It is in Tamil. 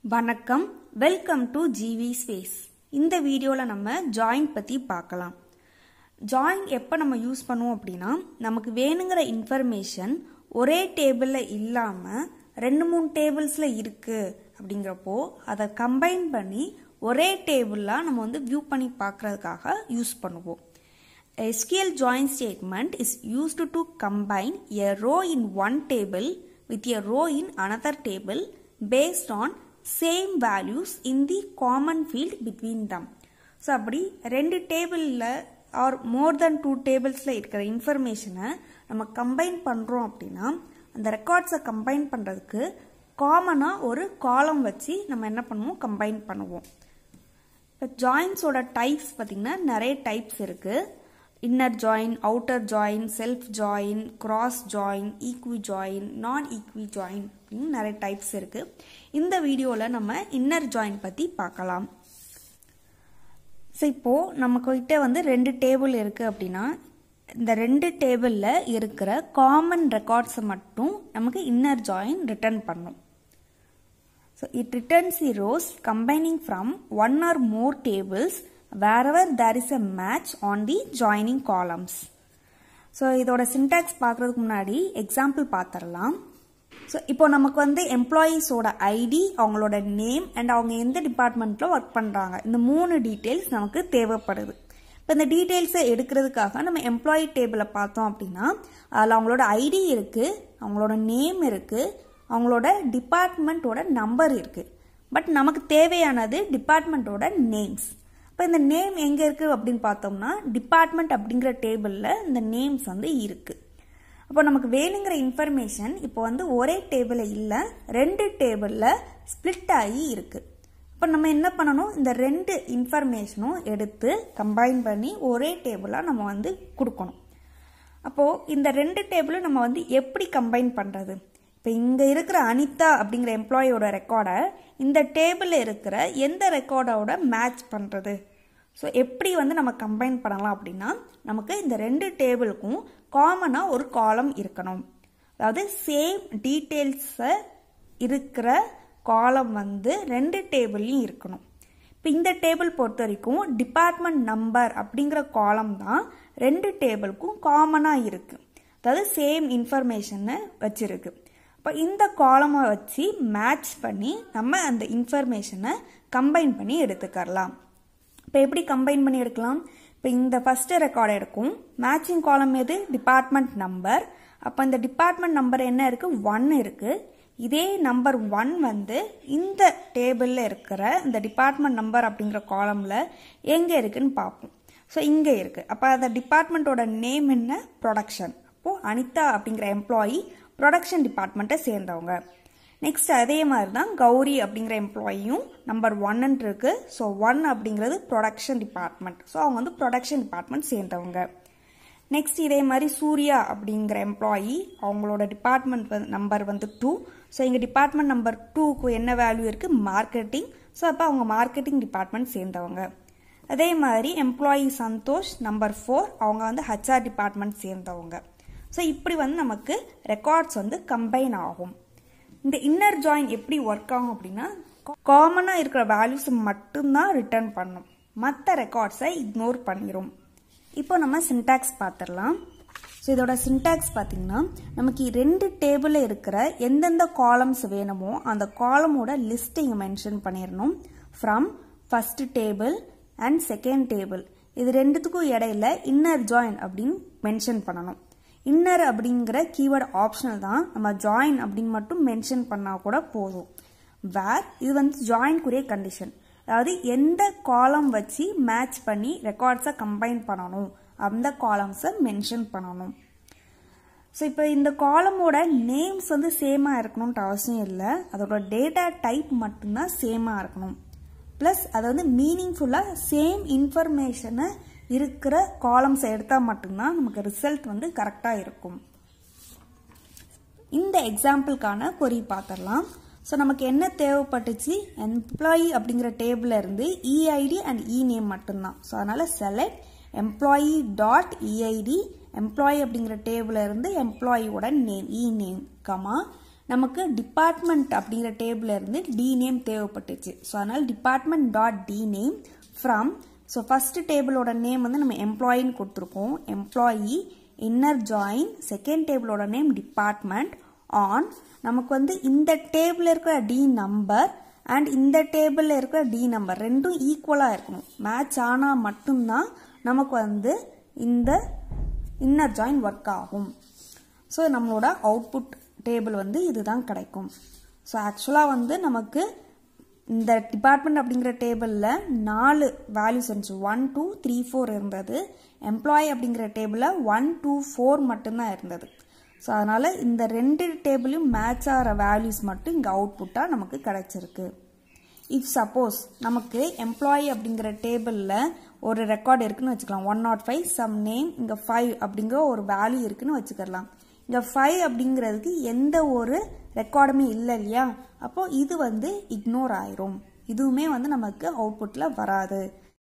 வணக்கம் வெல்கம் டு ஜிவி ஸ்பேஸ் இந்த வீடியோவில் நம்ம ஜாயின் பற்றி பார்க்கலாம் ஜாயின் எப்போ நம்ம யூஸ் பண்ணுவோம் அப்படின்னா நமக்கு வேணுங்கிற இன்ஃபர்மேஷன் ஒரே டேபிளில் இல்லாமல் ரெண்டு மூணு டேபிள்ஸில் இருக்குது அப்படிங்கிறப்போ அதை கம்பைன் பண்ணி ஒரே டேபிளாக நம்ம வந்து வியூ பண்ணி பார்க்குறதுக்காக யூஸ் பண்ணுவோம் SQL join statement is used to combine a row in one table with a row in another table based on same values in the common field between them. So அப்படி ரெண்டு டேபிளில் ஆர் மோர் தென் டூ டேபிள்ஸில் இருக்கிற இன்ஃபர்மேஷனை நம்ம கம்பைன் பண்ணுறோம் அப்படின்னா அந்த ரெக்கார்ட்ஸை கம்பைன் பண்ணுறதுக்கு காமனாக ஒரு காலம் வச்சு நம்ம என்ன பண்ணுவோம் கம்பைன் பண்ணுவோம் இப்போ ஜாயின்ஸோட டைப்ஸ் பார்த்திங்கன்னா நிறைய டைப்ஸ் இருக்குது inner join outer join self join cross join equi join non equi join அப்படின்னு நிறைய டைப்ஸ் இருக்குது இந்த வீடியோவில் நம்ம இன்னர் ஜாயின் பற்றி பார்க்கலாம் ஸோ இப்போது நம்மக்கிட்ட வந்து ரெண்டு டேபிள் இருக்குது அப்படின்னா இந்த ரெண்டு டேபிளில் இருக்கிற காமன் ரெக்கார்ட்ஸை மட்டும் நமக்கு இன்னர் ஜாயின் ரிட்டர்ன் பண்ணும் So it returns the rows combining from one or more tables wherever there is a match on the joining columns. So இதோட சின்டாக்ஸ் பார்க்குறதுக்கு முன்னாடி எக்ஸாம்பிள் பார்த்துடலாம் ஸோ இப்போ நமக்கு வந்து எம்ப்ளாயீஸோட ஐடி அவங்களோட நேம் அண்ட் அவங்க எந்த டிபார்ட்மெண்ட்டில் ஒர்க் பண்ணுறாங்க இந்த மூணு டீட்டெயில்ஸ் நமக்கு தேவைப்படுது இப்போ இந்த டீட்டெயில்ஸை எடுக்கிறதுக்காக நம்ம எம்ப்ளாயி டேபிளை பார்த்தோம் அப்படின்னா அதில் அவங்களோட ஐடி இருக்குது அவங்களோட நேம் இருக்குது அவங்களோட டிபார்ட்மெண்ட்டோட நம்பர் இருக்குது பட் நமக்கு தேவையானது டிபார்ட்மெண்ட்டோட நேம்ஸ் இப்போ இந்த நேம் எங்கே இருக்குது அப்படின்னு பார்த்தோம்னா டிபார்ட்மெண்ட் அப்படிங்கிற டேபிளில் இந்த நேம்ஸ் வந்து இருக்குது அப்போ நமக்கு வேணுங்கிற இன்ஃபர்மேஷன் இப்போ வந்து ஒரே டேபிளில் இல்லை ரெண்டு டேபிளில் ஸ்ப்ளிட் ஆகி இருக்குது இப்போ நம்ம என்ன பண்ணணும் இந்த ரெண்டு இன்ஃபர்மேஷனும் எடுத்து கம்பைன் பண்ணி ஒரே டேபிளாக நம்ம வந்து கொடுக்கணும் அப்போது இந்த ரெண்டு டேபிளும் நம்ம வந்து எப்படி கம்பைன் பண்ணுறது இப்போ இங்கே இருக்கிற அனிதா அப்படிங்கிற எம்ப்ளாயோட ரெக்கார்டை இந்த டேபிளில் இருக்கிற எந்த ரெக்கார்டோட மேட்ச் பண்ணுறது ஸோ எப்படி வந்து நம்ம கம்பைன் பண்ணலாம் அப்படின்னா நமக்கு இந்த ரெண்டு டேபிளுக்கும் காமனாக ஒரு காலம் இருக்கணும் அதாவது சேம் டீட்டெயில்ஸை இருக்கிற காலம் வந்து ரெண்டு டேபிள்லையும் இருக்கணும் இப்போ இந்த டேபிள் பொறுத்த வரைக்கும் டிபார்ட்மெண்ட் நம்பர் அப்படிங்கிற காலம் தான் ரெண்டு டேபிளுக்கும் காமனாக இருக்குது அதாவது சேம் இன்ஃபர்மேஷனை வச்சுருக்கு இப்போ இந்த காலமை வச்சு மேட்ச் பண்ணி நம்ம அந்த இன்ஃபர்மேஷனை கம்பைன் பண்ணி எடுத்துக்கரலாம் இப்போ எப்படி கம்பைன் பண்ணி எடுக்கலாம் இப்போ இந்த ஃபஸ்ட்டு ரெக்கார்டு எடுக்கும் மேட்சிங் காலம் எது டிபார்ட்மெண்ட் நம்பர் அப்போ இந்த டிபார்ட்மெண்ட் நம்பர் என்ன இருக்குது ஒன் இருக்குது இதே நம்பர் ஒன் வந்து இந்த டேபிளில் இருக்கிற இந்த டிபார்ட்மெண்ட் நம்பர் அப்படிங்கிற காலமில் எங்கே இருக்குன்னு பார்ப்போம் ஸோ இங்கே இருக்குது அப்போ அந்த டிபார்ட்மெண்ட்டோட நேம் என்ன ப்ரொடக்ஷன் அப்போது அனிதா அப்படிங்கிற எம்ப்ளாயி ப்ரொடக்ஷன் டிபார்ட்மெண்ட்டை சேர்ந்தவங்க நெக்ஸ்ட் அதே மாதிரி தான் கௌரி அப்படிங்கிற எம்ப்ளாயியும் நம்பர் ஒன்னு இருக்கு ஸோ ஒன் அப்படிங்கிறது ப்ரொடக்ஷன் டிபார்ட்மெண்ட் ஸோ அவங்க வந்து ப்ரொடக்ஷன் டிபார்ட்மெண்ட் சேர்ந்தவங்க நெக்ஸ்ட் இதே மாதிரி சூர்யா அப்படிங்கிற எம்ப்ளாயி அவங்களோட டிபார்ட்மெண்ட் நம்பர் வந்து டூ ஸோ எங்கள் டிபார்ட்மெண்ட் நம்பர் டூக்கு என்ன வேல்யூ இருக்குது மார்க்கெட்டிங் ஸோ அப்போ அவங்க மார்க்கெட்டிங் டிபார்ட்மெண்ட் சேர்ந்தவங்க அதே மாதிரி எம்ப்ளாயி சந்தோஷ் நம்பர் ஃபோர் அவங்க வந்து ஹச்ஆர் டிபார்ட்மெண்ட் சேர்ந்தவங்க ஸோ இப்படி வந்து நமக்கு ரெக்கார்ட்ஸ் வந்து கம்பைன் ஆகும் இந்த இன்னர் ஜாயின் எப்படி ஒர்க் ஆகும் அப்படின்னா காமனாக இருக்கிற வேல்யூஸ் மட்டும்தான் ரிட்டர்ன் பண்ணும் மற்ற ரெக்கார்ட்ஸை இக்னோர் பண்ணிடும் இப்போ நம்ம சின்டாக்ஸ் பார்த்துடலாம் ஸோ இதோட சின்டாக்ஸ் பார்த்தீங்கன்னா நமக்கு ரெண்டு டேபிளில் இருக்கிற எந்தெந்த காலம்ஸ் வேணுமோ அந்த காலமோட லிஸ்ட்டை இங்கே மென்ஷன் பண்ணிடணும் from first table and second table இது ரெண்டுத்துக்கும் இடையில இன்னர் ஜாயின் அப்படின்னு மென்ஷன் பண்ணணும் இன்னர் அப்படிங்கிற கீவேர்டு ஆப்ஷனல் தான் நம்ம ஜாயின் அப்படின்னு மட்டும் மென்ஷன் பண்ணால் கூட போதும் வேர் இது வந்து ஜாயின்குரிய கண்டிஷன் அதாவது எந்த காலம் வச்சு மேட்ச் பண்ணி ரெக்கார்ட்ஸை கம்பைன் பண்ணணும் அந்த காலம்ஸை மென்ஷன் பண்ணணும் ஸோ இப்போ இந்த காலமோட நேம்ஸ் வந்து சேமாக இருக்கணும்ன்ற அவசியம் இல்லை அதோட டேட்டா டைப் மட்டும்தான் சேமாக இருக்கணும் ப்ளஸ் அதை வந்து மீனிங்ஃபுல்லாக சேம் இன்ஃபர்மேஷனை இருக்கிற காலம்ஸை எடுத்தால் மட்டும்தான் நமக்கு ரிசல்ட் வந்து கரெக்டாக இருக்கும் இந்த எக்ஸாம்பிளுக்கான கொரி பார்த்துடலாம் ஸோ நமக்கு என்ன தேவைப்பட்டுச்சு எம்ப்ளாயி அப்படிங்கிற டேபிளில் இருந்து இஐடி அண்ட் இ நேம் மட்டும்தான் ஸோ அதனால் select employee dot EID employee அப்படிங்கிற டேபிளில் இருந்து எம்ப்ளாயியோட நேம் இ நேம் கமா நமக்கு டிபார்ட்மெண்ட் அப்படிங்கிற டேபிள் இருந்து டி நேம் தேவைப்பட்டுச்சு ஸோ அதனால் department dot D name from so first டேபிளோட நேம் வந்து நம்ம எம்ப்ளாயின்னு கொடுத்துருக்கோம் எம்ப்ளாயி இன்னர் ஜாயின் செகண்ட் டேபிளோட நேம் டிபார்ட்மெண்ட் ஆன் நமக்கு வந்து இந்த டேபிளில் இருக்கிற டி நம்பர் அண்ட் இந்த டேபிளில் இருக்கிற டி நம்பர் ரெண்டும் ஈக்குவலாக இருக்கணும் மேட்ச் ஆனால் மட்டும்தான் நமக்கு வந்து இந்த இன்னர் ஜாயின் ஒர்க் ஆகும் ஸோ நம்மளோட அவுட்புட் டேபிள் வந்து இதுதான் கிடைக்கும் ஸோ ஆக்சுவலாக வந்து நமக்கு இந்த டிபார்ட்மெண்ட் அப்படிங்கிற டேபிளில் நாலு வேல்யூஸ் இருந்துச்சு ஒன் டூ த்ரீ ஃபோர் இருந்தது எம்ப்ளாயி அப்படிங்கிற டேபிளில் ஒன் டூ ஃபோர் மட்டும்தான் இருந்தது ஸோ அதனால் இந்த ரெண்டு டேபிளையும் மேட்ச் ஆகிற வேல்யூஸ் மட்டும் இங்கே அவுட்புட்டாக நமக்கு கிடைச்சிருக்கு இஃப் சப்போஸ் நமக்கு எம்ப்ளாயி அப்படிங்கிற டேபிளில் ஒரு ரெக்கார்டு இருக்குன்னு வச்சுக்கலாம் one not five some name இங்கே ஃபைவ் அப்படிங்கிற ஒரு வேல்யூ இருக்குன்னு வச்சுக்கலாம் இங்கே ஃபைவ் அப்படிங்கிறதுக்கு எந்த ஒரு ரெக்கார்டுமே இல்லை இல்லையா அப்போ இது வந்து இக்னோர் ஆயிரும் இதுவுமே வந்து நமக்கு அவுட்புட்டில் வராது